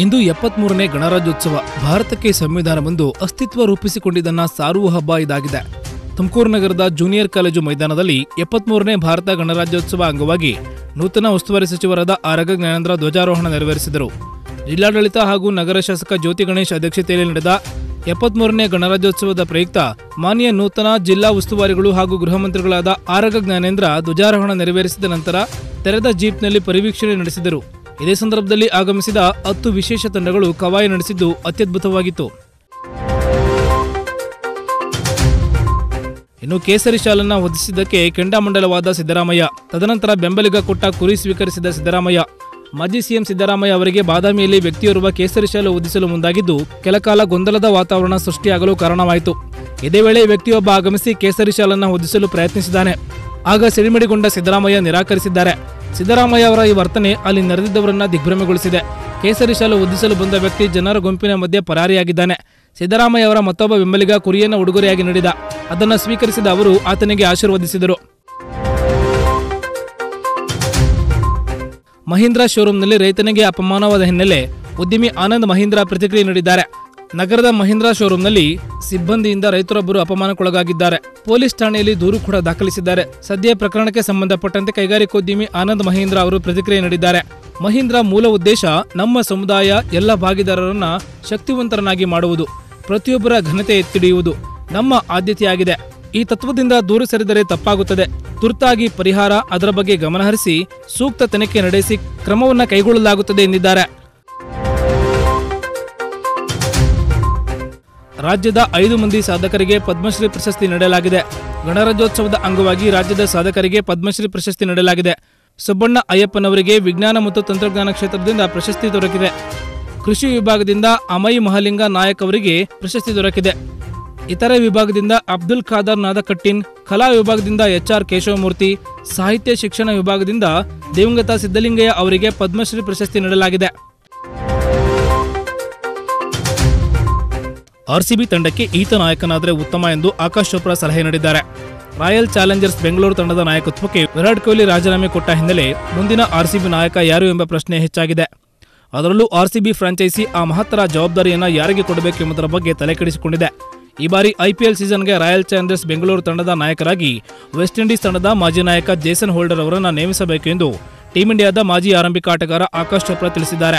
ಇಂದು ಎಪ್ಪತ್ಮೂರನೇ ಗಣರಾಜ್ಯೋತ್ಸವ ಭಾರತಕ್ಕೆ ಸಂವಿಧಾನವೊಂದು ಅಸ್ತಿತ್ವ ರೂಪಿಸಿಕೊಂಡಿದ್ದನ್ನ ಸಾರುವ ಹಬ್ಬ ಇದಾಗಿದೆ ತುಮಕೂರು ನಗರದ ಜೂನಿಯರ್ ಕಾಲೇಜು ಮೈದಾನದಲ್ಲಿ ಎಪ್ಪತ್ಮೂರನೇ ಭಾರತ ಗಣರಾಜ್ಯೋತ್ಸವ ಅಂಗವಾಗಿ ನೂತನ ಉಸ್ತುವಾರಿ ಸಚಿವರಾದ ಆರಗ ಜ್ಞಾನೇಂದ್ರ ಧ್ವಜಾರೋಹಣ ನೆರವೇರಿಸಿದರು ಜಿಲ್ಲಾಡಳಿತ ಹಾಗೂ ನಗರ ಶಾಸಕ ಜ್ಯೋತಿ ಗಣೇಶ್ ಅಧ್ಯಕ್ಷತೆಯಲ್ಲಿ ನಡೆದ ಎಪ್ಪತ್ಮೂರನೇ ಗಣರಾಜ್ಯೋತ್ಸವದ ಪ್ರಯುಕ್ತ ಮಾನ್ಯ ನೂತನ ಜಿಲ್ಲಾ ಉಸ್ತುವಾರಿಗಳು ಹಾಗೂ ಗೃಹ ಮಂತ್ರಿಗಳಾದ ಆರಗ ಜ್ಞಾನೇಂದ್ರ ಧ್ವಜಾರೋಹಣ ನೆರವೇರಿಸಿದ ನಂತರ ತೆರೆದ ಜೀಪ್ನಲ್ಲಿ ಪರಿವೀಕ್ಷಣೆ ನಡೆಸಿದರು ಇದೇ ಸಂದರ್ಭದಲ್ಲಿ ಆಗಮಿಸಿದ ಹತ್ತು ವಿಶೇಷ ತಂಡಗಳು ಕವಾಯಿ ನಡೆಸಿದ್ದು ಅತ್ಯದ್ಭುತವಾಗಿತ್ತು ಇನ್ನು ಕೇಸರಿ ಶಾಲನ್ನ ಹೊದಿಸಿದ್ದಕ್ಕೆ ಕೆಂಡಾಮಂಡಲವಾದ ಸಿದ್ದರಾಮಯ್ಯ ತದನಂತರ ಬೆಂಬಲಿಗ ಕೊಟ್ಟ ಕುರಿ ಸ್ವೀಕರಿಸಿದ ಸಿದ್ದರಾಮಯ್ಯ ಮಾಜಿ ಸಿಎಂ ಸಿದ್ದರಾಮಯ್ಯ ಅವರಿಗೆ ಬಾದಾಮಿಯಲ್ಲಿ ವ್ಯಕ್ತಿಯೋರ್ವ ಕೇಸರಿ ಶಾಲು ಹೊದಿಸಲು ಮುಂದಾಗಿದ್ದು ಕೆಲಕಾಲ ಗೊಂದಲದ ವಾತಾವರಣ ಸೃಷ್ಟಿಯಾಗಲು ಕಾರಣವಾಯಿತು ಇದೇ ವೇಳೆ ವ್ಯಕ್ತಿಯೊಬ್ಬ ಆಗಮಿಸಿ ಕೇಸರಿ ಶಾಲನ್ನ ಹೊದಿಸಲು ಪ್ರಯತ್ನಿಸಿದ್ದಾನೆ ಆಗ ಸಿಡಿಮಿಡಿಗೊಂಡ ಸಿದ್ದರಾಮಯ್ಯ ನಿರಾಕರಿಸಿದ್ದಾರೆ ಸಿದ್ದರಾಮಯ್ಯ ಅವರ ಈ ವರ್ತನೆ ಅಲ್ಲಿ ನೆರೆದಿದ್ದವರನ್ನ ದಿಗ್ಭ್ರಮೆಗೊಳಿಸಿದೆ ಕೇಸರಿ ಶಾಲು ಹೊದಿಸಲು ಬಂದ ವ್ಯಕ್ತಿ ಜನರ ಗುಂಪಿನ ಮಧ್ಯೆ ಪರಾರಿಯಾಗಿದ್ದಾನೆ ಸಿದ್ದರಾಮಯ್ಯ ಅವರ ಮತ್ತೊಬ್ಬ ಬೆಂಬಲಿಗ ಕುರಿಯನ್ನು ಉಡುಗೊರೆಯಾಗಿ ನೀಡಿದ ಅದನ್ನು ಸ್ವೀಕರಿಸಿದ ಅವರು ಆತನಿಗೆ ಆಶೀರ್ವದಿಸಿದರು ಮಹೀಂದ್ರ ಶೋರೂಂನಲ್ಲಿ ರೈತನಿಗೆ ಅಪಮಾನವಾದ ಹಿನ್ನೆಲೆ ಉದ್ಯಮಿ ಆನಂದ್ ಮಹೀಂದ್ರ ಪ್ರತಿಕ್ರಿಯೆ ನೀಡಿದ್ದಾರೆ ನಗರದ ಮಹೀಂದ್ರ ಶೋರೂಂನಲ್ಲಿ ಸಿಬ್ಬಂದಿಯಿಂದ ರೈತರೊಬ್ಬರು ಅಪಮಾನಕ್ಕೊಳಗಾಗಿದ್ದಾರೆ ಪೊಲೀಸ್ ಠಾಣೆಯಲ್ಲಿ ದೂರು ಕೂಡ ದಾಖಲಿಸಿದ್ದಾರೆ ಸದ್ಯ ಪ್ರಕರಣಕ್ಕೆ ಸಂಬಂಧಪಟ್ಟಂತೆ ಕೈಗಾರಿಕೋದ್ಯಮಿ ಆನಂದ್ ಮಹೀಂದ್ರ ಅವರು ಪ್ರತಿಕ್ರಿಯೆ ನೀಡಿದ್ದಾರೆ ಮಹೀಂದ್ರ ಮೂಲ ಉದ್ದೇಶ ನಮ್ಮ ಸಮುದಾಯ ಎಲ್ಲ ಭಾಗಿದಾರರನ್ನ ಶಕ್ತಿವಂತರನ್ನಾಗಿ ಮಾಡುವುದು ಪ್ರತಿಯೊಬ್ಬರ ಘನತೆ ಎತ್ತಿಡಿಯುವುದು ನಮ್ಮ ಆದ್ಯತೆಯಾಗಿದೆ ಈ ತತ್ವದಿಂದ ದೂರ ಸರಿದರೆ ತಪ್ಪಾಗುತ್ತದೆ ತುರ್ತಾಗಿ ಪರಿಹಾರ ಅದರ ಬಗ್ಗೆ ಗಮನಹರಿಸಿ ಸೂಕ್ತ ತನಿಖೆ ನಡೆಸಿ ಕ್ರಮವನ್ನ ಕೈಗೊಳ್ಳಲಾಗುತ್ತದೆ ಎಂದಿದ್ದಾರೆ ರಾಜ್ಯದ ಐದು ಮಂದಿ ಸಾಧಕರಿಗೆ ಪದ್ಮಶ್ರೀ ಪ್ರಶಸ್ತಿ ನೀಡಲಾಗಿದೆ ಗಣರಾಜ್ಯೋತ್ಸವದ ಅಂಗವಾಗಿ ರಾಜ್ಯದ ಸಾಧಕರಿಗೆ ಪದ್ಮಶ್ರೀ ಪ್ರಶಸ್ತಿ ನೀಡಲಾಗಿದೆ ಸುಬ್ಬಣ್ಣ ಅಯ್ಯಪ್ಪನವರಿಗೆ ವಿಜ್ಞಾನ ಮತ್ತು ತಂತ್ರಜ್ಞಾನ ಕ್ಷೇತ್ರದಿಂದ ಪ್ರಶಸ್ತಿ ದೊರಕಿದೆ ಕೃಷಿ ವಿಭಾಗದಿಂದ ಅಮೈ ಮಹಲಿಂಗ ನಾಯಕ್ ಅವರಿಗೆ ಪ್ರಶಸ್ತಿ ದೊರಕಿದೆ ಇತರೆ ವಿಭಾಗದಿಂದ ಅಬ್ದುಲ್ ಖಾದರ್ ನಾದಕಟ್ಟಿನ್ ಕಲಾ ವಿಭಾಗದಿಂದ ಎಚ್ಆರ್ ಕೇಶವಮೂರ್ತಿ ಸಾಹಿತ್ಯ ಶಿಕ್ಷಣ ವಿಭಾಗದಿಂದ ದಿವಂಗತ ಸಿದ್ದಲಿಂಗಯ್ಯ ಅವರಿಗೆ ಪದ್ಮಶ್ರೀ ಪ್ರಶಸ್ತಿ ನೀಡಲಾಗಿದೆ ಆರ್ಸಿಬಿ ತಂಡಕ್ಕೆ ಈತ ನಾಯಕನಾದರೆ ಉತ್ತಮ ಎಂದು ಆಕಾಶ್ ಚೋಪ್ರಾ ಸಲಹೆ ನೀಡಿದ್ದಾರೆ ರಾಯಲ್ ಚಾಲೆಂಜರ್ಸ್ ಬೆಂಗಳೂರು ತಂಡದ ನಾಯಕತ್ವಕ್ಕೆ ವಿರಾಟ್ ಕೊಹ್ಲಿ ರಾಜೀನಾಮೆ ಕೊಟ್ಟ ಹಿನ್ನೆಲೆ ಮುಂದಿನ ಆರ್ಸಿಬಿ ನಾಯಕ ಯಾರು ಎಂಬ ಪ್ರಶ್ನೆ ಹೆಚ್ಚಾಗಿದೆ ಅದರಲ್ಲೂ ಆರ್ಸಿಬಿ ಫ್ರಾಂಚೈಸಿ ಆ ಮಹತ್ತರ ಜವಾಬ್ದಾರಿಯನ್ನು ಯಾರಿಗೆ ಕೊಡಬೇಕು ಎಂಬುದರ ಬಗ್ಗೆ ತಲೆಕೆಡಿಸಿಕೊಂಡಿದೆ ಈ ಬಾರಿ ಐಪಿಎಲ್ ಸೀಸನ್ಗೆ ರಾಯಲ್ ಚಾಲೆಂಜರ್ಸ್ ಬೆಂಗಳೂರು ತಂಡದ ನಾಯಕರಾಗಿ ವೆಸ್ಟ್ ಇಂಡೀಸ್ ತಂಡದ ಮಾಜಿ ನಾಯಕ ಜೇಸನ್ ಹೋಲ್ಡರ್ ಅವರನ್ನು ನೇಮಿಸಬೇಕು ಎಂದು ಟೀಂ ಇಂಡಿಯಾದ ಮಾಜಿ ಆರಂಭಿಕ ಆಟಗಾರ ಆಕಾಶ್ ಚೋಪ್ರಾ ತಿಳಿಸಿದ್ದಾರೆ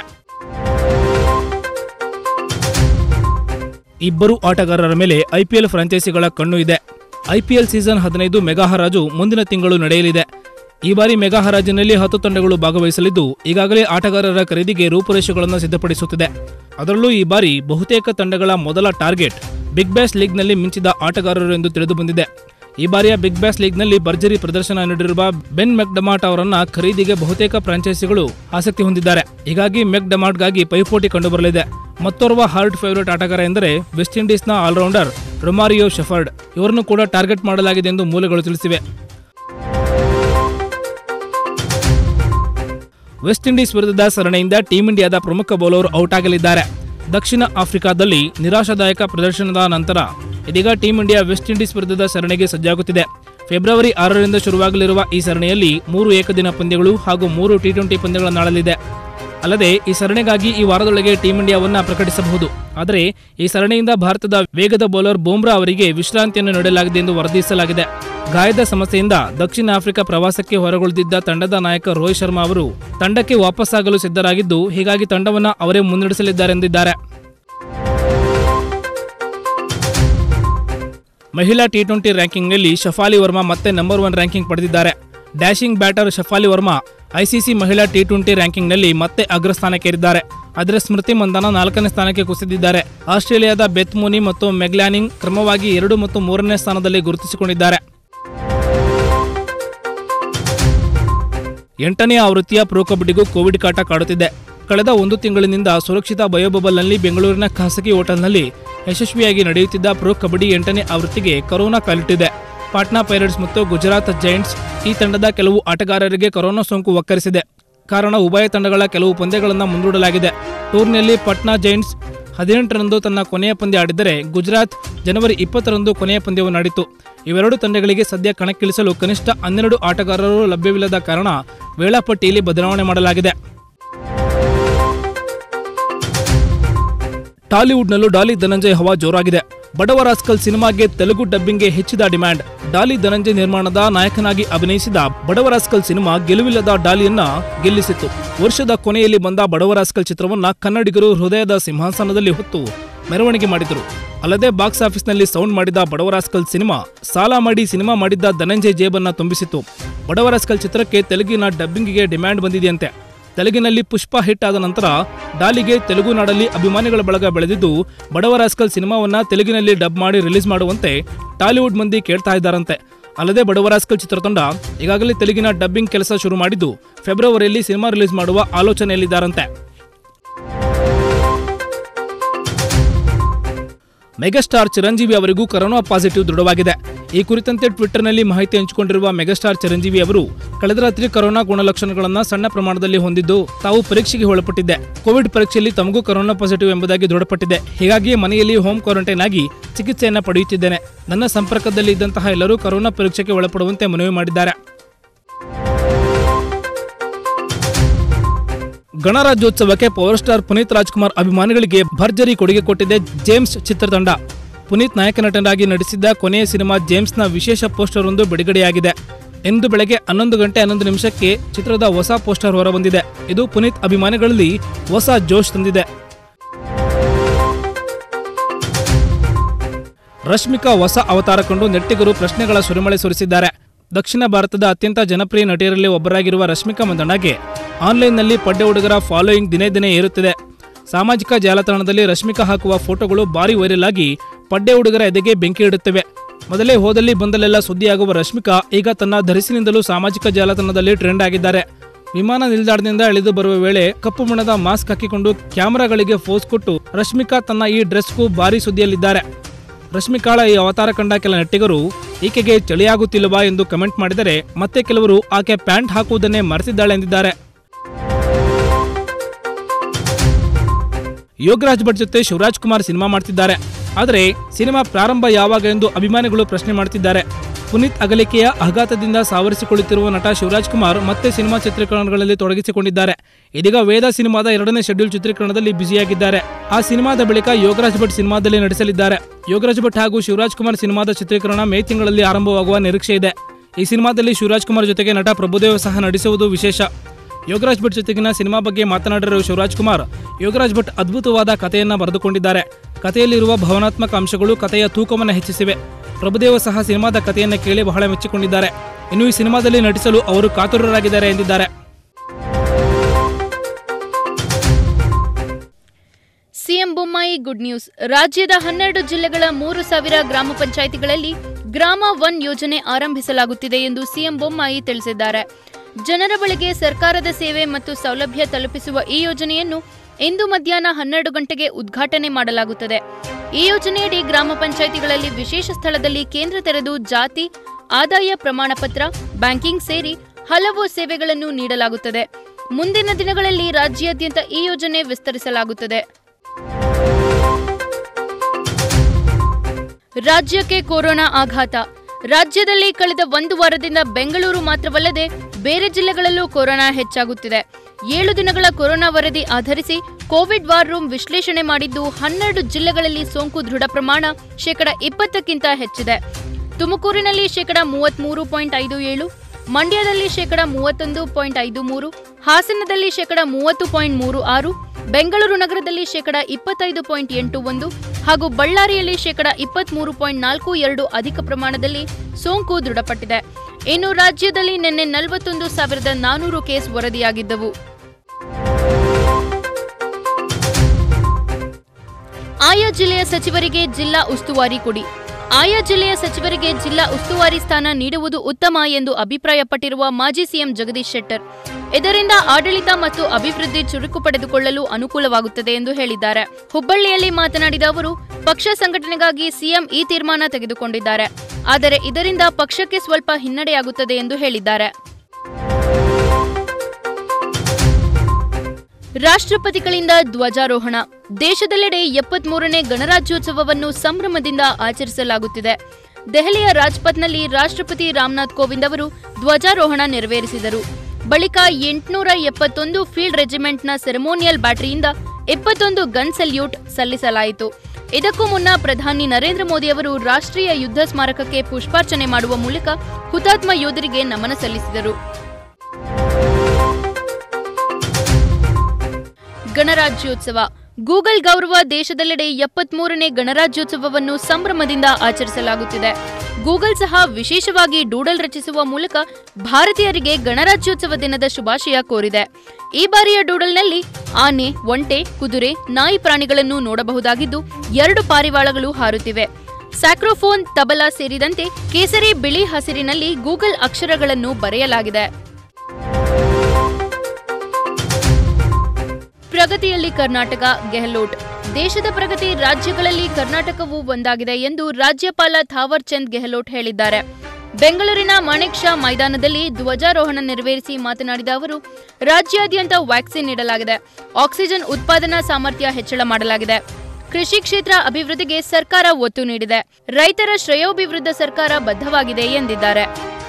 ಇಬ್ಬರು ಆಟಗಾರರ ಮೇಲೆ ಐಪಿಎಲ್ ಫ್ರಾಂಚೈಸಿಗಳ ಕಣ್ಣು ಇದೆ ಐಪಿಎಲ್ ಸೀಸನ್ ಹದಿನೈದು ಮೆಗಾ ಹರಾಜು ಮುಂದಿನ ತಿಂಗಳು ನಡೆಯಲಿದೆ ಈ ಬಾರಿ ಮೆಗಾ ಹರಾಜಿನಲ್ಲಿ ಹತ್ತು ತಂಡಗಳು ಭಾಗವಹಿಸಲಿದ್ದು ಈಗಾಗಲೇ ಆಟಗಾರರ ಖರೀದಿಗೆ ರೂಪುರೇಷೆಗಳನ್ನು ಸಿದ್ಧಪಡಿಸುತ್ತಿದೆ ಅದರಲ್ಲೂ ಈ ಬಾರಿ ಬಹುತೇಕ ತಂಡಗಳ ಮೊದಲ ಟಾರ್ಗೆಟ್ ಬಿಗ್ ಬ್ಯಾಶ್ ಲೀಗ್ನಲ್ಲಿ ಮಿಂಚಿದ ಆಟಗಾರರು ಎಂದು ತಿಳಿದುಬಂದಿದೆ ಈ ಬಾರಿಯ ಬಿಗ್ ಬ್ಯಾಶ್ ಲೀಗ್ನಲ್ಲಿ ಭರ್ಜರಿ ಪ್ರದರ್ಶನ ನೀಡಿರುವ ಬೆನ್ ಮೆಕ್ಡಮಾಟ್ ಅವರನ್ನ ಖರೀದಿಗೆ ಬಹುತೇಕ ಫ್ರಾಂಚೈಸಿಗಳು ಆಸಕ್ತಿ ಹೊಂದಿದ್ದಾರೆ ಹೀಗಾಗಿ ಮೆಕ್ಡಮಾಟ್ಗಾಗಿ ಪೈಪೋಟಿ ಕಂಡುಬರಲಿದೆ ಮತ್ತೋರ್ವ ಹಾರ್ಡ್ ಫೇವರೇಟ್ ಆಟಗಾರ ಎಂದರೆ ವೆಸ್ಟ್ ಇಂಡೀಸ್ನ ಆಲ್ರೌಂಡರ್ ರೊಮಾರಿಯೋ ಶೆಫರ್ಡ್ ಇವರನ್ನು ಕೂಡ ಟಾರ್ಗೆಟ್ ಮಾಡಲಾಗಿದೆ ಎಂದು ಮೂಲಗಳು ತಿಳಿಸಿವೆ ವೆಸ್ಟ್ ಇಂಡೀಸ್ ವಿರುದ್ಧದ ಸರಣಿಯಿಂದ ಟೀಂ ಇಂಡಿಯಾದ ಪ್ರಮುಖ ಬೌಲರ್ ಔಟ್ ಆಗಲಿದ್ದಾರೆ ದಕ್ಷಿಣ ಆಫ್ರಿಕಾದಲ್ಲಿ ನಿರಾಶಾದಾಯಕ ಪ್ರದರ್ಶನದ ನಂತರ ಇದೀಗ ಟೀಂ ಇಂಡಿಯಾ ವೆಸ್ಟ್ ಇಂಡೀಸ್ ವಿರುದ್ಧದ ಸರಣಿಗೆ ಸಜ್ಜಾಗುತ್ತಿದೆ ಫೆಬ್ರವರಿ ಆರರಿಂದ ಶುರುವಾಗಲಿರುವ ಈ ಸರಣಿಯಲ್ಲಿ ಮೂರು ಏಕದಿನ ಪಂದ್ಯಗಳು ಹಾಗೂ ಮೂರು ಟಿ ಟ್ವೆಂಟಿ ಪಂದ್ಯಗಳನ್ನಾಡಲಿದೆ ಅಲ್ಲದೆ ಈ ಸರಣಿಗಾಗಿ ಈ ವಾರದೊಳಗೆ ಟೀಂ ಇಂಡಿಯಾವನ್ನ ಪ್ರಕಟಿಸಬಹುದು ಆದರೆ ಈ ಸರಣಿಯಿಂದ ಭಾರತದ ವೇಗದ ಬೌಲರ್ ಬೂಮ್ರಾ ಅವರಿಗೆ ವಿಶ್ರಾಂತಿಯನ್ನು ನೀಡಲಾಗಿದೆ ಎಂದು ವರದಿಸಲಾಗಿದೆ ಗಾಯದ ಸಮಸ್ಯೆಯಿಂದ ದಕ್ಷಿಣ ಆಫ್ರಿಕಾ ಪ್ರವಾಸಕ್ಕೆ ಹೊರಗುಳಿದಿದ್ದ ತಂಡದ ನಾಯಕ ರೋಹಿತ್ ಶರ್ಮಾ ಅವರು ತಂಡಕ್ಕೆ ವಾಪಸ್ಸಾಗಲು ಸಿದ್ಧರಾಗಿದ್ದು ಹೀಗಾಗಿ ತಂಡವನ್ನು ಅವರೇ ಮುನ್ನಡೆಸಲಿದ್ದಾರೆಂದಿದ್ದಾರೆ ಮಹಿಳಾ ಟಿ ಟ್ವೆಂಟಿ ರ್ಯಾಂಕಿಂಗ್ನಲ್ಲಿ ಶಫಾಲಿ ವರ್ಮಾ ಮತ್ತೆ ನಂಬರ್ ಒನ್ ರ್ಯಾಂಕಿಂಗ್ ಪಡೆದಿದ್ದಾರೆ dashing batter Shafali Verma ICC ಮಹಿಳಾ ಟಿ ಟ್ವೆಂಟಿ ರ್ಯಾಂಕಿಂಗ್ನಲ್ಲಿ ಮತ್ತೆ ಅಗ್ರಸ್ಥಾನಕ್ಕೇರಿದ್ದಾರೆ ಆದರೆ ಸ್ಮೃತಿ ಮಂದನ ನಾಲ್ಕನೇ ಸ್ಥಾನಕ್ಕೆ ಕುಸಿದಿದ್ದಾರೆ ಆಸ್ಟ್ರೇಲಿಯಾದ ಬೆತ್ ಮೂನಿ ಮತ್ತು ಮೆಗ್ಲಾನಿಂಗ್ ಕ್ರಮವಾಗಿ ಎರಡು ಮತ್ತು ಮೂರನೇ ಸ್ಥಾನದಲ್ಲಿ ಗುರುತಿಸಿಕೊಂಡಿದ್ದಾರೆ ಎಂಟನೇ ಆವೃತ್ತಿಯ ಪ್ರೊ ಕಬಡ್ಡಿಗೂ ಕೋವಿಡ್ ಕಾಟ ಕಾಡುತ್ತಿದೆ ಕಳೆದ ಒಂದು ತಿಂಗಳಿನಿಂದ ಸುರಕ್ಷಿತ ಬಯೋಬಬಲ್ನಲ್ಲಿ ಬೆಂಗಳೂರಿನ ಖಾಸಗಿ ಹೋಟೆಲ್ನಲ್ಲಿ ಯಶಸ್ವಿಯಾಗಿ ನಡೆಯುತ್ತಿದ್ದ ಪ್ರೊ ಕಬಡ್ಡಿ ಎಂಟನೇ ಆವೃತ್ತಿಗೆ ಕೊರೋನಾ ಕಾಲಿಟ್ಟಿದೆ ಪಾಟ್ನಾ ಪೈರೇಟ್ಸ್ ಮತ್ತು ಗುಜರಾತ್ ಜೈಂಟ್ಸ್ ಈ ತಂಡದ ಕೆಲವು ಆಟಗಾರರಿಗೆ ಕೊರೋನಾ ಸೋಂಕು ಒಕ್ಕರಿಸಿದೆ ಕಾರಣ ಉಭಯ ತಂಡಗಳ ಕೆಲವು ಪಂದ್ಯಗಳನ್ನು ಮುಂದೂಡಲಾಗಿದೆ ಟೂರ್ನಿಯಲ್ಲಿ ಪಾಟ್ನಾ ಜೈಂಟ್ಸ್ ಹದಿನೆಂಟರಂದು ತನ್ನ ಕೊನೆಯ ಪಂದ್ಯ ಆಡಿದ್ದರೆ ಗುಜರಾತ್ ಜನವರಿ ಇಪ್ಪತ್ತರಂದು ಕೊನೆಯ ಪಂದ್ಯವನ್ನಾಡಿತು ಇವೆರಡು ತಂಡಗಳಿಗೆ ಸದ್ಯ ಕಣಕ್ಕಿಳಿಸಲು ಕನಿಷ್ಠ ಹನ್ನೆರಡು ಆಟಗಾರರು ಲಭ್ಯವಿಲ್ಲದ ಕಾರಣ ವೇಳಾಪಟ್ಟಿಯಲ್ಲಿ ಬದಲಾವಣೆ ಮಾಡಲಾಗಿದೆ ಟಾಲಿವುಡ್ನಲ್ಲೂ ಡಾಲಿ ಧನಂಜಯ್ ಹವಾ ಜೋರಾಗಿದೆ ಬಡವ ರಾಸ್ಕಲ್ ಸಿನಿಮಾಗೆ ತೆಲುಗು ಡಬ್ಬಿಂಗ್ಗೆ ಹೆಚ್ಚಿದ ಡಿಮ್ಯಾಂಡ್ ಡಾಲಿ ಧನಂಜಯ್ ನಿರ್ಮಾಣದ ನಾಯಕನಾಗಿ ಅಭಿನಯಿಸಿದ ಬಡವ ರಾಸ್ಕಲ್ ಸಿನಿಮಾ ಗೆಲುವಿಲ್ಲದ ಡಾಲಿಯನ್ನ ಗೆಲ್ಲಿಸಿತ್ತು ವರ್ಷದ ಕೊನೆಯಲ್ಲಿ ಬಂದ ಬಡವ ರಾಸ್ಕಲ್ ಚಿತ್ರವನ್ನ ಕನ್ನಡಿಗರು ಹೃದಯದ ಸಿಂಹಾಸನದಲ್ಲಿ ಹೊತ್ತು ಮೆರವಣಿಗೆ ಮಾಡಿದರು ಅಲ್ಲದೆ ಬಾಕ್ಸ್ ಆಫೀಸ್ನಲ್ಲಿ ಸೌಂಡ್ ಮಾಡಿದ ಬಡವರಾಸ್ಕಲ್ ಸಿನಿಮಾ ಸಾಲ ಮಾಡಿ ಸಿನಿಮಾ ಮಾಡಿದ್ದ ಧನಂಜಯ್ ಜೇಬನ್ನ ತುಂಬಿಸಿತ್ತು ಬಡವರಾಸ್ಕಲ್ ಚಿತ್ರಕ್ಕೆ ತೆಲುಗಿನ ಡಬ್ಬಿಂಗಿಗೆ ಡಿಮ್ಯಾಂಡ್ ಬಂದಿದೆಯಂತೆ ತೆಲುಗಿನಲ್ಲಿ ಪುಷ್ಪ ಹಿಟ್ ಆದ ನಂತರ ಡಾಲಿಗೆ ತೆಲುಗು ನಾಡಲ್ಲಿ ಅಭಿಮಾನಿಗಳ ಬಳಗ ಬೆಳೆದಿದ್ದು ಬಡವರಾಸ್ಕಲ್ ಸಿನಿಮಾವನ್ನ ತೆಲುಗಿನಲ್ಲಿ ಡಬ್ ಮಾಡಿ ರಿಲೀಸ್ ಮಾಡುವಂತೆ ಟಾಲಿವುಡ್ ಮಂದಿ ಕೇಳ್ತಾ ಇದ್ದಾರಂತೆ ಅಲ್ಲದೆ ಬಡವರಾಸ್ಕಲ್ ಚಿತ್ರತಂಡ ಈಗಾಗಲೇ ತೆಲುಗಿನ ಡಬ್ಬಿಂಗ್ ಕೆಲಸ ಶುರು ಮಾಡಿದ್ದು ಫೆಬ್ರವರಿಯಲ್ಲಿ ಸಿನಿಮಾ ರಿಲೀಸ್ ಮಾಡುವ ಆಲೋಚನೆಯಲ್ಲಿದ್ದಾರಂತೆ ಮೆಗಾಸ್ಟಾರ್ ಚಿರಂಜೀವಿ ಅವರಿಗೂ ಕೊರೋನಾ ಪಾಸಿಟಿವ್ ದೃಢವಾಗಿದೆ ಈ ಕುರಿತಂತೆ ಟ್ವಿಟರ್ನಲ್ಲಿ ಮಾಹಿತಿ ಹಂಚಿಕೊಂಡಿರುವ ಮೆಗಾಸ್ಟಾರ್ ಚಿರಂಜೀವಿ ಅವರು ಕಳೆದ ರಾತ್ರಿ ಕೊರೋನಾ ಗುಣಲಕ್ಷಣಗಳನ್ನು ಸಣ್ಣ ಪ್ರಮಾಣದಲ್ಲಿ ಹೊಂದಿದ್ದು ತಾವು ಪರೀಕ್ಷೆಗೆ ಒಳಪಟ್ಟಿದ್ದೆ ಕೋವಿಡ್ ಪರೀಕ್ಷೆಯಲ್ಲಿ ತಮಗೂ ಕೊರೋನಾ ಪಾಸಿಟಿವ್ ಎಂಬುದಾಗಿ ದೃಢಪಟ್ಟಿದೆ ಹೀಗಾಗಿ ಮನೆಯಲ್ಲಿ ಹೋಮ್ ಕ್ವಾರಂಟೈನ್ ಆಗಿ ಚಿಕಿತ್ಸೆಯನ್ನ ಪಡೆಯುತ್ತಿದ್ದೇನೆ ನನ್ನ ಸಂಪರ್ಕದಲ್ಲಿ ಇದ್ದಂತಹ ಎಲ್ಲರೂ ಕೊರೋನಾ ಪರೀಕ್ಷೆಗೆ ಒಳಪಡುವಂತೆ ಮನವಿ ಮಾಡಿದ್ದಾರೆ ಗಣರಾಜ್ಯೋತ್ಸವಕ್ಕೆ ಪವರ್ ಸ್ಟಾರ್ ಪುನೀತ್ ರಾಜ್ಕುಮಾರ್ ಅಭಿಮಾನಿಗಳಿಗೆ ಭರ್ಜರಿ ಕೊಡುಗೆ ಕೊಟ್ಟಿದೆ ಜೇಮ್ಸ್ ಚಿತ್ರತಂಡ ಪುನೀತ್ ನಾಯಕ ನಟನಾಗಿ ನಟಿಸಿದ್ದ ಕೊನೆಯ ಸಿನಿಮಾ ಜೇಮ್ಸ್ನ ವಿಶೇಷ ಪೋಸ್ಟರ್ ಒಂದು ಬಿಡುಗಡೆಯಾಗಿದೆ ಇಂದು ಬೆಳಗ್ಗೆ ಹನ್ನೊಂದು ಗಂಟೆ ಹನ್ನೊಂದು ನಿಮಿಷಕ್ಕೆ ಚಿತ್ರದ ಹೊಸ ಪೋಸ್ಟರ್ ಹೊರಬಂದಿದೆ ಇದು ಪುನೀತ್ ಅಭಿಮಾನಿಗಳಲ್ಲಿ ಹೊಸ ಜೋಶ್ ತಂದಿದೆ ರಶ್ಮಿಕಾ ಹೊಸ ಅವತಾರ ಕಂಡು ನೆಟ್ಟಿಗರು ಪ್ರಶ್ನೆಗಳ ಸುರಿಮಳೆ ಸುರಿಸಿದ್ದಾರೆ ದಕ್ಷಿಣ ಭಾರತದ ಅತ್ಯಂತ ಜನಪ್ರಿಯ ನಟಿಯರಲ್ಲಿ ಒಬ್ಬರಾಗಿರುವ ರಶ್ಮಿಕಾ ಮಂದಣ್ಣಗೆ ಆನ್ಲೈನ್ನಲ್ಲಿ ಪಡ್ಡೆ ಹುಡುಗರ ಫಾಲೋಯಿಂಗ್ ದಿನೇ ದಿನೇ ಏರುತ್ತಿದೆ ಸಾಮಾಜಿಕ ಜಾಲತಾಣದಲ್ಲಿ ರಶ್ಮಿಕಾ ಹಾಕುವ ಫೋಟೋಗಳು ಭಾರಿ ವೈರಲ್ ಆಗಿ ಪಡ್ಡೆ ಹುಡುಗರ ಎದೆಗೆ ಬೆಂಕಿ ಇಡುತ್ತವೆ ಮೊದಲೇ ಹೋದಲ್ಲಿ ಬಂದಲ್ಲೆಲ್ಲ ಸುದ್ದಿಯಾಗುವ ರಶ್ಮಿಕಾ ಈಗ ತನ್ನ ಧರಿಸಿನಿಂದಲೂ ಸಾಮಾಜಿಕ ಜಾಲತಾಣದಲ್ಲಿ ಟ್ರೆಂಡ್ ಆಗಿದ್ದಾರೆ ವಿಮಾನ ನಿಲ್ದಾಣದಿಂದ ಇಳಿದು ಬರುವ ವೇಳೆ ಕಪ್ಪು ಬಣ್ಣದ ಮಾಸ್ಕ್ ಹಾಕಿಕೊಂಡು ಕ್ಯಾಮೆರಾಗಳಿಗೆ ಫೋಸ್ ಕೊಟ್ಟು ರಶ್ಮಿಕಾ ತನ್ನ ಈ ಡ್ರೆಸ್ಗೂ ಭಾರಿ ಸುದ್ದಿಯಲ್ಲಿದ್ದಾರೆ ರಶ್ಮಿಕಾಳ ಈ ಅವತಾರ ಕಂಡ ಕೆಲ ನೆಟ್ಟಿಗರು ಈಕೆಗೆ ಚಳಿಯಾಗುತ್ತಿಲ್ಲವಾ ಎಂದು ಕಮೆಂಟ್ ಮಾಡಿದರೆ ಮತ್ತೆ ಕೆಲವರು ಆಕೆ ಪ್ಯಾಂಟ್ ಹಾಕುವುದನ್ನೇ ಮರೆತಿದ್ದಾಳೆ ಎಂದಿದ್ದಾರೆ ಯೋಗರಾಜ್ ಭಟ್ ಜೊತೆ ಶಿವರಾಜ್ ಕುಮಾರ್ ಸಿನಿಮಾ ಮಾಡ್ತಿದ್ದಾರೆ ಆದರೆ ಸಿನಿಮಾ ಪ್ರಾರಂಭ ಯಾವಾಗ ಎಂದು ಅಭಿಮಾನಿಗಳು ಪ್ರಶ್ನೆ ಮಾಡ್ತಿದ್ದಾರೆ ಪುನೀತ್ ಅಗಲಿಕೆಯ ಆಘಾತದಿಂದ ಸಾವರಿಸಿಕೊಳ್ಳುತ್ತಿರುವ ನಟ ಶಿವರಾಜ್ ಕುಮಾರ್ ಮತ್ತೆ ಸಿನಿಮಾ ಚಿತ್ರೀಕರಣಗಳಲ್ಲಿ ತೊಡಗಿಸಿಕೊಂಡಿದ್ದಾರೆ ಇದೀಗ ವೇದ ಸಿನಿಮಾದ ಎರಡನೇ ಶೆಡ್ಯೂಲ್ ಚಿತ್ರೀಕರಣದಲ್ಲಿ ಬ್ಯುಸಿಯಾಗಿದ್ದಾರೆ ಆ ಸಿನಿಮಾದ ಬಳಿಕ ಯೋಗರಾಜ್ ಭಟ್ ಸಿನಿಮಾದಲ್ಲಿ ನಟಿಸಲಿದ್ದಾರೆ ಯೋಗರಾಜ್ ಭಟ್ ಹಾಗೂ ಶಿವರಾಜ್ ಕುಮಾರ್ ಸಿನಿಮಾದ ಚಿತ್ರೀಕರಣ ಮೇ ತಿಂಗಳಲ್ಲಿ ಆರಂಭವಾಗುವ ನಿರೀಕ್ಷೆ ಇದೆ ಈ ಸಿನಿಮಾದಲ್ಲಿ ಶಿವರಾಜ್ ಕುಮಾರ್ ಜೊತೆಗೆ ನಟ ಪ್ರಭುದೇವ್ ಸಹ ನಟಿಸುವುದು ವಿಶೇಷ ಯೋಗರಾಜ್ ಭಟ್ ಜೊತೆಗಿನ ಸಿನಿಮಾ ಬಗ್ಗೆ ಮಾತನಾಡಿರುವ ಶಿವರಾಜ್ ಕುಮಾರ್ ಯೋಗರಾಜ್ ಭಟ್ ಅದ್ಭುತವಾದ ಕಥೆಯನ್ನ ಬರೆದುಕೊಂಡಿದ್ದಾರೆ ಕಥೆಯಲ್ಲಿರುವ ಭಾವನಾತ್ಮಕ ಅಂಶಗಳು ಕಥೆಯ ತೂಕವನ್ನು ಹೆಚ್ಚಿಸಿವೆ ಪ್ರಭುದೇವ ಸಹ ಸಿನಿಮಾದ ಕಥೆಯನ್ನ ಕೇಳಿ ಬಹಳ ಮೆಚ್ಚಿಕೊಂಡಿದ್ದಾರೆ ಇನ್ನು ಈ ಸಿನಿಮಾದಲ್ಲಿ ನಟಿಸಲು ಅವರು ಕಾತುರರಾಗಿದ್ದಾರೆ ಎಂದಿದ್ದಾರೆ ಸಿಎಂ ಬೊಮ್ಮಾಯಿ ಗುಡ್ ನ್ಯೂಸ್ ರಾಜ್ಯದ ಹನ್ನೆರಡು ಜಿಲ್ಲೆಗಳ ಮೂರು ಸಾವಿರ ಗ್ರಾಮ ಪಂಚಾಯಿತಿಗಳಲ್ಲಿ ಗ್ರಾಮ ಒನ್ ಯೋಜನೆ ಆರಂಭಿಸಲಾಗುತ್ತಿದೆ ಎಂದು ಸಿಎಂ ಬೊಮ್ಮಾಯಿ ತಿಳಿಸಿದ್ದಾರೆ ಜನರ ಬಳಿಗೆ ಸರ್ಕಾರದ ಸೇವೆ ಮತ್ತು ಸೌಲಭ್ಯ ತಲುಪಿಸುವ ಈ ಯೋಜನೆಯನ್ನು ಇಂದು ಮಧ್ಯಾಹ್ನ ಹನ್ನೆರಡು ಗಂಟೆಗೆ ಉದ್ಘಾಟನೆ ಮಾಡಲಾಗುತ್ತದೆ ಈ ಯೋಜನೆಯಡಿ ಗ್ರಾಮ ಪಂಚಾಯಿತಿಗಳಲ್ಲಿ ವಿಶೇಷ ಸ್ಥಳದಲ್ಲಿ ಕೇಂದ್ರ ತೆರೆದು ಜಾತಿ ಆದಾಯ ಪ್ರಮಾಣ ಪತ್ರ ಬ್ಯಾಂಕಿಂಗ್ ಸೇರಿ ಹಲವು ಸೇವೆಗಳನ್ನು ನೀಡಲಾಗುತ್ತದೆ ಮುಂದಿನ ದಿನಗಳಲ್ಲಿ ರಾಜ್ಯಾದ್ಯಂತ ಈ ಯೋಜನೆ ವಿಸ್ತರಿಸಲಾಗುತ್ತದೆ ರಾಜ್ಯಕ್ಕೆ ಕೊರೋನಾ ಆಘಾತ ರಾಜ್ಯದಲ್ಲಿ ಕಳೆದ ಒಂದು ವಾರದಿಂದ ಬೆಂಗಳೂರು ಮಾತ್ರವಲ್ಲದೆ ಬೇರೆ ಜಿಲ್ಲೆಗಳಲ್ಲೂ ಕೊರೋನಾ ಹೆಚ್ಚಾಗುತ್ತಿದೆ ಏಳು ದಿನಗಳ ಕೊರೋನಾ ವರದಿ ಆಧರಿಸಿ ಕೋವಿಡ್ ವಾರ್ ರೂಮ್ ವಿಶ್ಲೇಷಣೆ ಮಾಡಿದ್ದು ಹನ್ನೆರಡು ಜಿಲ್ಲೆಗಳಲ್ಲಿ ಸೋಂಕು ದೃಢ ಪ್ರಮಾಣ ಶೇಕಡ ಇಪ್ಪತ್ತಕ್ಕಿಂತ ಹೆಚ್ಚಿದೆ ತುಮಕೂರಿನಲ್ಲಿ ಶೇಕಡ ಮೂವತ್ಮೂರು ಪಾಯಿಂಟ್ ಐದು ಏಳು ಮಂಡ್ಯದಲ್ಲಿ ಶೇಕಡ ಮೂವತ್ತೊಂದು ಪಾಯಿಂಟ್ ಐದು ಮೂರು ಹಾಸನದಲ್ಲಿ ಶೇಕಡ ಮೂವತ್ತು ಪಾಯಿಂಟ್ ಮೂರು ಆರು ಬೆಂಗಳೂರು ನಗರದಲ್ಲಿ ಶೇಕಡ ಇಪ್ಪತ್ತೈದು ಪಾಯಿಂಟ್ ಎಂಟು ಒಂದು ಹಾಗೂ ಬಳ್ಳಾರಿಯಲ್ಲಿ ಶೇಕಡ ಇಪ್ಪತ್ಮೂರು ಪಾಯಿಂಟ್ ನಾಲ್ಕು ಎರಡು ಅಧಿಕ ಪ್ರಮಾಣದಲ್ಲಿ ಸೋಂಕು ದೃಢಪಟ್ಟಿದೆ ಇನ್ನು ರಾಜ್ಯದಲ್ಲಿ ನಿನ್ನೆ ನಲವತ್ತೊಂದು ಸಾವಿರದ ನಾನೂರು ಕೇಸ್ ವರದಿಯಾಗಿದ್ದವು ಆಯಾ ಜಿಲ್ಲೆಯ ಸಚಿವರಿಗೆ ಜಿಲ್ಲಾ ಉಸ್ತುವಾರಿ ಕೊಡಿ ಆಯಾ ಜಿಲ್ಲೆಯ ಸಚಿವರಿಗೆ ಜಿಲ್ಲಾ ಉಸ್ತುವಾರಿ ಸ್ಥಾನ ನೀಡುವುದು ಉತ್ತಮ ಎಂದು ಅಭಿಪ್ರಾಯಪಟ್ಟಿರುವ ಮಾಜಿ ಸಿಎಂ ಜಗದೀಶ್ ಶೆಟ್ಟರ್ ಇದರಿಂದ ಆಡಳಿತ ಮತ್ತು ಅಭಿವೃದ್ಧಿ ಚುರುಕು ಪಡೆದುಕೊಳ್ಳಲು ಅನುಕೂಲವಾಗುತ್ತದೆ ಎಂದು ಹೇಳಿದ್ದಾರೆ ಹುಬ್ಬಳ್ಳಿಯಲ್ಲಿ ಮಾತನಾಡಿದ ಅವರು ಪಕ್ಷ ಸಂಘಟನೆಗಾಗಿ ಸಿಎಂ ಈ ತೀರ್ಮಾನ ತೆಗೆದುಕೊಂಡಿದ್ದಾರೆ ಆದರೆ ಇದರಿಂದ ಪಕ್ಷಕ್ಕೆ ಸ್ವಲ್ಪ ಹಿನ್ನಡೆಯಾಗುತ್ತದೆ ಎಂದು ಹೇಳಿದ್ದಾರೆ ರಾಷ್ಟ್ರಪತಿಗಳಿಂದ ಧ್ವಜಾರೋಹಣ ದೇಶದೆಲ್ಲೆಡೆ ಎಪ್ಪತ್ಮೂರನೇ ಗಣರಾಜ್ಯೋತ್ಸವವನ್ನು ಸಂಭ್ರಮದಿಂದ ಆಚರಿಸಲಾಗುತ್ತಿದೆ ದೆಹಲಿಯ ರಾಜ್ಪಥ್ನಲ್ಲಿ ರಾಷ್ಟ್ರಪತಿ ರಾಮನಾಥ್ ಕೋವಿಂದ್ ಅವರು ಧ್ವಜಾರೋಹಣ ನೆರವೇರಿಸಿದರು ಬಳಿಕ ಎಂಟುನೂರ ಎಪ್ಪತ್ತೊಂದು ಫೀಲ್ಡ್ ರೆಜಿಮೆಂಟ್ನ ಸೆರೆಮೋನಿಯಲ್ ಬ್ಯಾಟರಿಯಿಂದ ಇಪ್ಪತ್ತೊಂದು ಗನ್ ಸಲ್ಯೂಟ್ ಸಲ್ಲಿಸಲಾಯಿತು ಇದಕ್ಕೂ ಮುನ್ನ ಪ್ರಧಾನಿ ನರೇಂದ್ರ ಮೋದಿ ಅವರು ರಾಷ್ಟ್ರೀಯ ಯುದ್ಧ ಸ್ಮಾರಕಕ್ಕೆ ಪುಷ್ಪಾರ್ಚನೆ ಮಾಡುವ ಮೂಲಕ ಹುತಾತ್ಮ ಯೋಧರಿಗೆ ನಮನ ಸಲ್ಲಿಸಿದರು ಗಣರಾಜ್ಯೋತ್ಸವ ಗೂಗಲ್ ಗೌರವ ದೇಶದೆಲ್ಲೆಡೆ ಎಪ್ಪತ್ಮೂರನೇ ಗಣರಾಜ್ಯೋತ್ಸವವನ್ನು ಸಂಭ್ರಮದಿಂದ ಆಚರಿಸಲಾಗುತ್ತಿದೆ ಗೂಗಲ್ ಸಹ ವಿಶೇಷವಾಗಿ ಡೂಡಲ್ ರಚಿಸುವ ಮೂಲಕ ಭಾರತೀಯರಿಗೆ ಗಣರಾಜ್ಯೋತ್ಸವ ದಿನದ ಶುಭಾಶಯ ಕೋರಿದೆ ಈ ಬಾರಿಯ ಡೂಡಲ್ನಲ್ಲಿ ಆನೆ ಒಂಟೆ ಕುದುರೆ ನಾಯಿ ಪ್ರಾಣಿಗಳನ್ನು ನೋಡಬಹುದಾಗಿದ್ದು ಎರಡು ಪಾರಿವಾಳಗಳು ಹಾರುತ್ತಿವೆ ಸ್ಯಾಕ್ರೋಫೋನ್ ತಬಲಾ ಸೇರಿದಂತೆ ಕೇಸರಿ ಬಿಳಿ ಹಸಿರಿನಲ್ಲಿ ಗೂಗಲ್ ಅಕ್ಷರಗಳನ್ನು ಬರೆಯಲಾಗಿದೆ ಪ್ರಗತಿಯಲ್ಲಿ ಕರ್ನಾಟಕ ಗೆಹ್ಲೋಟ್ ದೇಶದ ಪ್ರಗತಿ ರಾಜ್ಯಗಳಲ್ಲಿ ಕರ್ನಾಟಕವೂ ಒಂದಾಗಿದೆ ಎಂದು ರಾಜ್ಯಪಾಲ ಥಾವರ್ ಚಂದ್ ಗೆಹ್ಲೋಟ್ ಹೇಳಿದ್ದಾರೆ ಬೆಂಗಳೂರಿನ ಮಾಣಿಕ್ ಶಾ ಮೈದಾನದಲ್ಲಿ ಧ್ವಜಾರೋಹಣ ನೆರವೇರಿಸಿ ಮಾತನಾಡಿದ ಅವರು ರಾಜ್ಯಾದ್ಯಂತ ವ್ಯಾಕ್ಸಿನ್ ನೀಡಲಾಗಿದೆ ಆಕ್ಸಿಜನ್ ಉತ್ಪಾದನಾ ಸಾಮರ್ಥ್ಯ ಹೆಚ್ಚಳ ಮಾಡಲಾಗಿದೆ ಕೃಷಿ ಕ್ಷೇತ್ರ ಅಭಿವೃದ್ಧಿಗೆ ಸರ್ಕಾರ ಒತ್ತು ನೀಡಿದೆ ರೈತರ ಶ್ರೇಯೋಭಿವೃದ್ಧ ಸರ್ಕಾರ ಬದ್ಧವಾಗಿದೆ ಎಂದಿದ್ದಾರೆ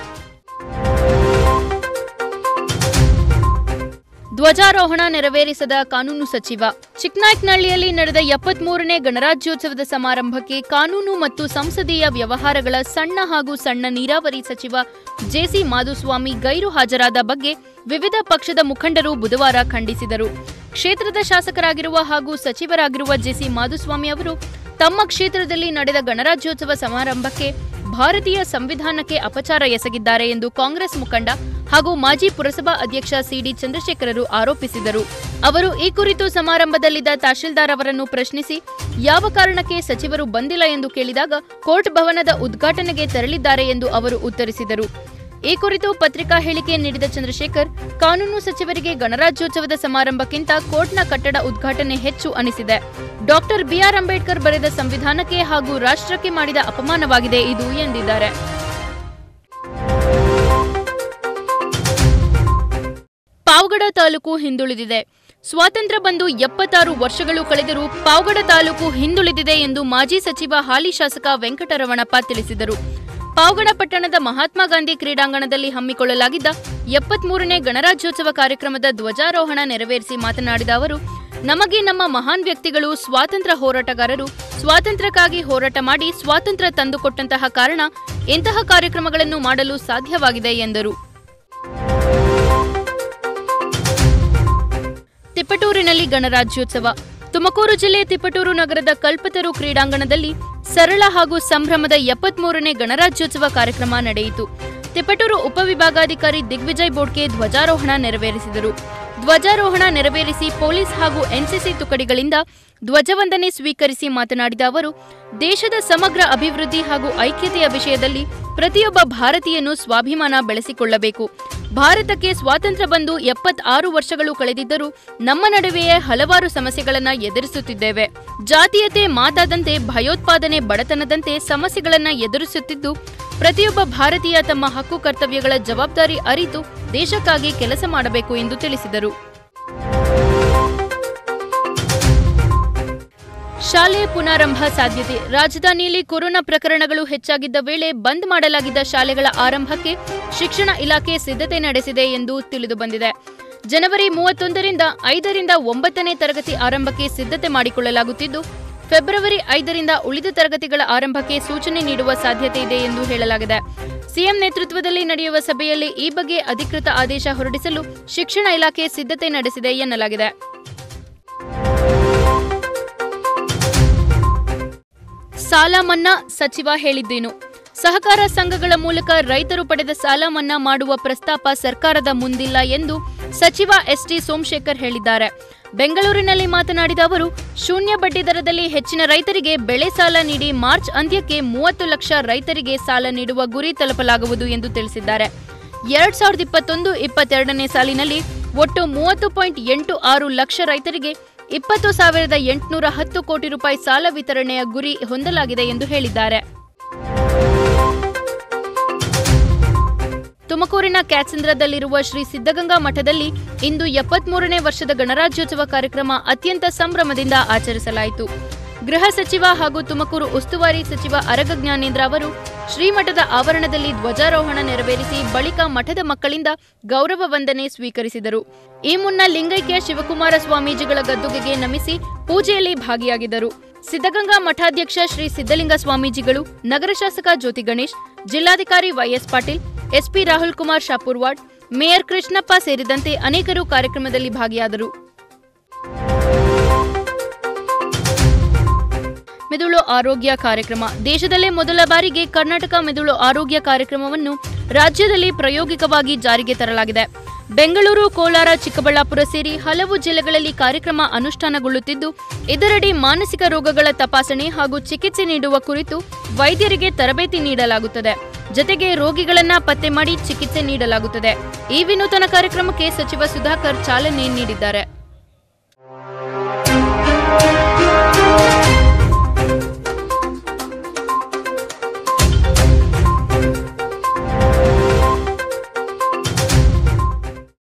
ಧ್ವಜಾರೋಹಣ ನೆರವೇರಿಸದ ಕಾನೂನು ಸಚಿವ ಚಿಕ್ಕನಾಯಕನಹಳ್ಳಿಯಲ್ಲಿ ನಡೆದ ಎಪ್ಪತ್ಮೂರನೇ ಗಣರಾಜ್ಯೋತ್ಸವದ ಸಮಾರಂಭಕ್ಕೆ ಕಾನೂನು ಮತ್ತು ಸಂಸದೀಯ ವ್ಯವಹಾರಗಳ ಸಣ್ಣ ಹಾಗೂ ಸಣ್ಣ ನೀರಾವರಿ ಸಚಿವ ಜೆಸಿ ಮಾಧುಸ್ವಾಮಿ ಗೈರು ಹಾಜರಾದ ಬಗ್ಗೆ ವಿವಿಧ ಪಕ್ಷದ ಮುಖಂಡರು ಬುಧವಾರ ಖಂಡಿಸಿದರು ಕ್ಷೇತ್ರದ ಶಾಸಕರಾಗಿರುವ ಹಾಗೂ ಸಚಿವರಾಗಿರುವ ಜೆಸಿ ಮಾಧುಸ್ವಾಮಿ ಅವರು ತಮ್ಮ ಕ್ಷೇತ್ರದಲ್ಲಿ ನಡೆದ ಗಣರಾಜ್ಯೋತ್ಸವ ಸಮಾರಂಭಕ್ಕೆ ಭಾರತೀಯ ಸಂವಿಧಾನಕ್ಕೆ ಅಪಚಾರ ಎಸಗಿದ್ದಾರೆ ಎಂದು ಕಾಂಗ್ರೆಸ್ ಮುಖಂಡ ಹಾಗೂ ಮಾಜಿ ಪುರಸಭಾ ಅಧ್ಯಕ್ಷ ಸಿಡಿ ಚಂದ್ರಶೇಖರರು ಆರೋಪಿಸಿದರು ಅವರು ಈ ಕುರಿತು ಸಮಾರಂಭದಲ್ಲಿದ್ದ ತಹಶೀಲ್ದಾರ್ ಅವರನ್ನು ಪ್ರಶ್ನಿಸಿ ಯಾವ ಕಾರಣಕ್ಕೆ ಸಚಿವರು ಬಂದಿಲ್ಲ ಎಂದು ಕೇಳಿದಾಗ ಕೋರ್ಟ್ ಭವನದ ಉದ್ಘಾಟನೆಗೆ ತೆರಳಿದ್ದಾರೆ ಎಂದು ಅವರು ಉತ್ತರಿಸಿದರು ಈ ಕುರಿತು ಪತ್ರಿಕಾ ಹೇಳಿಕೆ ನೀಡಿದ ಚಂದ್ರಶೇಖರ್ ಕಾನೂನು ಸಚಿವರಿಗೆ ಗಣರಾಜ್ಯೋತ್ಸವದ ಸಮಾರಂಭಕ್ಕಿಂತ ಕೋರ್ಟ್ನ ಕಟ್ಟಡ ಉದ್ಘಾಟನೆ ಹೆಚ್ಚು ಅನಿಸಿದೆ ಡಾಕ್ಟರ್ ಬಿಆರ್ ಅಂಬೇಡ್ಕರ್ ಬರೆದ ಸಂವಿಧಾನಕ್ಕೆ ಹಾಗೂ ರಾಷ್ಟ್ರಕ್ಕೆ ಮಾಡಿದ ಅಪಮಾನವಾಗಿದೆ ಇದು ಎಂದಿದ್ದಾರೆ ಪಾವಗಡ ತಾಲೂಕು ಹಿಂದುಳಿದಿದೆ ಸ್ವಾತಂತ್ರ್ಯ ಬಂದು ಎಪ್ಪತ್ತಾರು ವರ್ಷಗಳು ಕಳೆದರೂ ಪಾವಗಡ ತಾಲೂಕು ಹಿಂದುಳಿದಿದೆ ಎಂದು ಮಾಜಿ ಸಚಿವ ಹಾಲಿ ಶಾಸಕ ವೆಂಕಟರಮಣಪ್ಪ ತಿಳಿಸಿದರು ಪಾವಗಡ ಪಟ್ಟಣದ ಮಹಾತ್ಮ ಗಾಂಧಿ ಕ್ರೀಡಾಂಗಣದಲ್ಲಿ ಹಮ್ಮಿಕೊಳ್ಳಲಾಗಿದ್ದ ಎಪ್ಪತ್ಮೂರನೇ ಗಣರಾಜ್ಯೋತ್ಸವ ಕಾರ್ಯಕ್ರಮದ ಧ್ವಜಾರೋಹಣ ನೆರವೇರಿಸಿ ಮಾತನಾಡಿದ ಅವರು ನಮಗೆ ನಮ್ಮ ಮಹಾನ್ ವ್ಯಕ್ತಿಗಳು ಸ್ವಾತಂತ್ರ್ಯ ಹೋರಾಟಗಾರರು ಸ್ವಾತಂತ್ರ್ಯಕ್ಕಾಗಿ ಹೋರಾಟ ಮಾಡಿ ಸ್ವಾತಂತ್ರ್ಯ ತಂದುಕೊಟ್ಟಂತಹ ಕಾರಣ ಇಂತಹ ಕಾರ್ಯಕ್ರಮಗಳನ್ನು ಮಾಡಲು ಸಾಧ್ಯವಾಗಿದೆ ಎಂದರು ತಿಪಟೂರಿನಲ್ಲಿ ಗಣರಾಜ್ಯೋತ್ಸವ ತುಮಕೂರು ಜಿಲ್ಲೆ ತಿಪಟೂರು ನಗರದ ಕಲ್ಪತರು ಕ್ರೀಡಾಂಗಣದಲ್ಲಿ ಸರಳ ಹಾಗೂ ಸಂಭ್ರಮದ ಎಪ್ಪತ್ಮೂರನೇ ಗಣರಾಜ್ಯೋತ್ಸವ ಕಾರ್ಯಕ್ರಮ ನಡೆಯಿತು ತಿಪಟೂರು ಉಪವಿಭಾಗಾಧಿಕಾರಿ ದಿಗ್ವಿಜಯ್ ಬೋಡ್ಕೆ ಧ್ವಜಾರೋಹಣ ನೆರವೇರಿಸಿದರು ಧ್ವಜಾರೋಹಣ ನೆರವೇರಿಸಿ ಪೊಲೀಸ್ ಹಾಗೂ ಎನ್ಸಿಸಿ ತುಕಡಿಗಳಿಂದ ಧ್ವಜವಂದನೆ ಸ್ವೀಕರಿಸಿ ಮಾತನಾಡಿದ ಅವರು ದೇಶದ ಸಮಗ್ರ ಅಭಿವೃದ್ಧಿ ಹಾಗೂ ಐಕ್ಯತೆಯ ವಿಷಯದಲ್ಲಿ ಪ್ರತಿಯೊಬ್ಬ ಭಾರತೀಯನು ಸ್ವಾಭಿಮಾನ ಬೆಳೆಸಿಕೊಳ್ಳಬೇಕು ಭಾರತಕ್ಕೆ ಸ್ವಾತಂತ್ರ್ಯ ಬಂದು ಎಪ್ಪತ್ತಾರು ವರ್ಷಗಳು ಕಳೆದಿದ್ದರೂ ನಮ್ಮ ನಡುವೆಯೇ ಹಲವಾರು ಸಮಸ್ಯೆಗಳನ್ನ ಎದುರಿಸುತ್ತಿದ್ದೇವೆ ಜಾತೀಯತೆ ಮಾತಾದಂತೆ ಭಯೋತ್ಪಾದನೆ ಬಡತನದಂತೆ ಸಮಸ್ಯೆಗಳನ್ನ ಎದುರಿಸುತ್ತಿದ್ದು ಪ್ರತಿಯೊಬ್ಬ ಭಾರತೀಯ ತಮ್ಮ ಹಕ್ಕು ಕರ್ತವ್ಯಗಳ ಜವಾಬ್ದಾರಿ ಅರಿತು ದೇಶಕ್ಕಾಗಿ ಕೆಲಸ ಮಾಡಬೇಕು ಎಂದು ತಿಳಿಸಿದರು ಶಾಲೆ ಪುನಾರಂಭ ಸಾಧ್ಯತೆ ರಾಜಧಾನಿಯಲ್ಲಿ ಕೊರೋನಾ ಪ್ರಕರಣಗಳು ಹೆಚ್ಚಾಗಿದ್ದ ವೇಳೆ ಬಂದ್ ಮಾಡಲಾಗಿದ್ದ ಶಾಲೆಗಳ ಆರಂಭಕ್ಕೆ ಶಿಕ್ಷಣ ಇಲಾಖೆ ಸಿದ್ಧತೆ ನಡೆಸಿದೆ ಎಂದು ತಿಳಿದುಬಂದಿದೆ ಜನವರಿ ಮೂವತ್ತೊಂದರಿಂದ ಐದರಿಂದ ಒಂಬತ್ತನೇ ತರಗತಿ ಆರಂಭಕ್ಕೆ ಸಿದ್ಧತೆ ಮಾಡಿಕೊಳ್ಳಲಾಗುತ್ತಿದ್ದು ಫೆಬ್ರವರಿ ಐದರಿಂದ ಉಳಿದ ತರಗತಿಗಳ ಆರಂಭಕ್ಕೆ ಸೂಚನೆ ನೀಡುವ ಸಾಧ್ಯತೆ ಇದೆ ಎಂದು ಹೇಳಲಾಗಿದೆ ಸಿಎಂ ನೇತೃತ್ವದಲ್ಲಿ ನಡೆಯುವ ಸಭೆಯಲ್ಲಿ ಈ ಬಗ್ಗೆ ಅಧಿಕೃತ ಆದೇಶ ಹೊರಡಿಸಲು ಶಿಕ್ಷಣ ಇಲಾಖೆ ಸಿದ್ಧತೆ ನಡೆಸಿದೆ ಎನ್ನಲಾಗಿದೆ ಸಾಲ ಮನ್ನಾ ಸಚಿವ ಹೇಳಿದ್ದೇನು ಸಹಕಾರ ಸಂಘಗಳ ಮೂಲಕ ರೈತರು ಪಡೆದ ಸಾಲ ಮನ್ನಾ ಮಾಡುವ ಪ್ರಸ್ತಾಪ ಸರ್ಕಾರದ ಮುಂದಿಲ್ಲ ಎಂದು ಸಚಿವ ಎಸ್ಟಿ ಸೋಮಶೇಖರ್ ಹೇಳಿದ್ದಾರೆ ಬೆಂಗಳೂರಿನಲ್ಲಿ ಮಾತನಾಡಿದ ಅವರು ಶೂನ್ಯ ಬಡ್ಡಿ ದರದಲ್ಲಿ ಹೆಚ್ಚಿನ ರೈತರಿಗೆ ಬೆಳೆ ಸಾಲ ನೀಡಿ ಮಾರ್ಚ್ ಅಂತ್ಯಕ್ಕೆ ಮೂವತ್ತು ಲಕ್ಷ ರೈತರಿಗೆ ಸಾಲ ನೀಡುವ ಗುರಿ ತಲುಪಲಾಗುವುದು ಎಂದು ತಿಳಿಸಿದ್ದಾರೆ ಎರಡ್ ಸಾವಿರದ ಇಪ್ಪತ್ತೊಂದು ಇಪ್ಪತ್ತೆರಡನೇ ಸಾಲಿನಲ್ಲಿ ಒಟ್ಟು ಮೂವತ್ತು ಪಾಯಿಂಟ್ ಎಂಟು ಆರು ಲಕ್ಷ ರೈತರಿಗೆ ಇಪ್ಪತ್ತು ಸಾವಿರದ ಎಂಟುನೂರ ಹತ್ತು ಕೋಟಿ ರೂಪಾಯಿ ಸಾಲ ವಿತರಣೆಯ ಗುರಿ ಹೊಂದಲಾಗಿದೆ ಎಂದು ಹೇಳಿದ್ದಾರೆ ತುಮಕೂರಿನ ಕ್ಯಾತ್ಸಂದ್ರದಲ್ಲಿರುವ ಶ್ರೀ ಸಿದ್ಧಗಂಗಾ ಮಠದಲ್ಲಿ ಇಂದು ಎಪ್ಪತ್ಮೂರನೇ ವರ್ಷದ ಗಣರಾಜ್ಯೋತ್ಸವ ಕಾರ್ಯಕ್ರಮ ಅತ್ಯಂತ ಸಂಭ್ರಮದಿಂದ ಆಚರಿಸಲಾಯಿತು ಗೃಹ ಸಚಿವ ಹಾಗೂ ತುಮಕೂರು ಉಸ್ತುವಾರಿ ಸಚಿವ ಅರಗ ಜ್ಞಾನೇಂದ್ರ ಅವರು ಶ್ರೀಮಠದ ಆವರಣದಲ್ಲಿ ಧ್ವಜಾರೋಹಣ ನೆರವೇರಿಸಿ ಬಳಿಕ ಮಠದ ಮಕ್ಕಳಿಂದ ಗೌರವ ವಂದನೆ ಸ್ವೀಕರಿಸಿದರು ಈ ಮುನ್ನ ಲಿಂಗೈಕ್ಯ ಶಿವಕುಮಾರ ಸ್ವಾಮೀಜಿಗಳ ಗದ್ದುಗೆಗೆ ನಮಿಸಿ ಪೂಜೆಯಲ್ಲಿ ಭಾಗಿಯಾಗಿದ್ದರು ಸಿದ್ಧಗಂಗಾ ಮಠಾಧ್ಯಕ್ಷ ಶ್ರೀ ಸಿದ್ದಲಿಂಗ ಸ್ವಾಮೀಜಿಗಳು ನಗರ ಶಾಸಕ ಜ್ಯೋತಿ ಗಣೇಶ್ ಜಿಲ್ಲಾಧಿಕಾರಿ YS Patil SP Rahul Kumar Shapurwad mayor Krishnappa ಸೇರಿದಂತೆ ಅನೇಕರು ಕಾರ್ಯಕ್ರಮದಲ್ಲಿ ಭಾಗಿಯಾದರು ಮೆದುಳು ಆರೋಗ್ಯ ಕಾರ್ಯಕ್ರಮ ದೇಶದಲ್ಲೇ ಮೊದಲ ಬಾರಿಗೆ ಕರ್ನಾಟಕ ಮೆದುಳು ಆರೋಗ್ಯ ಕಾರ್ಯಕ್ರಮವನ್ನು ರಾಜ್ಯದಲ್ಲಿ ಪ್ರಾಯೋಗಿಕವಾಗಿ ಜಾರಿಗೆ ತರಲಾಗಿದೆ ಬೆಂಗಳೂರು ಕೋಲಾರ ಚಿಕ್ಕಬಳ್ಳಾಪುರ ಸೇರಿ ಹಲವು ಜಿಲ್ಲೆಗಳಲ್ಲಿ ಕಾರ್ಯಕ್ರಮ ಅನುಷ್ಠಾನಗೊಳ್ಳುತ್ತಿದ್ದು ಇದರಡಿ ಮಾನಸಿಕ ರೋಗಗಳ ತಪಾಸಣೆ ಹಾಗೂ ಚಿಕಿತ್ಸೆ ನೀಡುವ ಕುರಿತು ವೈದ್ಯರಿಗೆ ತರಬೇತಿ ನೀಡಲಾಗುತ್ತದೆ ಜತೆಗೆ ರೋಗಿಗಳನ್ನ ಪತ್ತೆ ಮಾಡಿ ಚಿಕಿತ್ಸೆ ನೀಡಲಾಗುತ್ತದೆ ಈ ವಿನೂತನ ಕಾರ್ಯಕ್ರಮಕ್ಕೆ ಸಚಿವ ಸುಧಾಕರ್ ಚಾಲನೆ ನೀಡಿದ್ದಾರೆ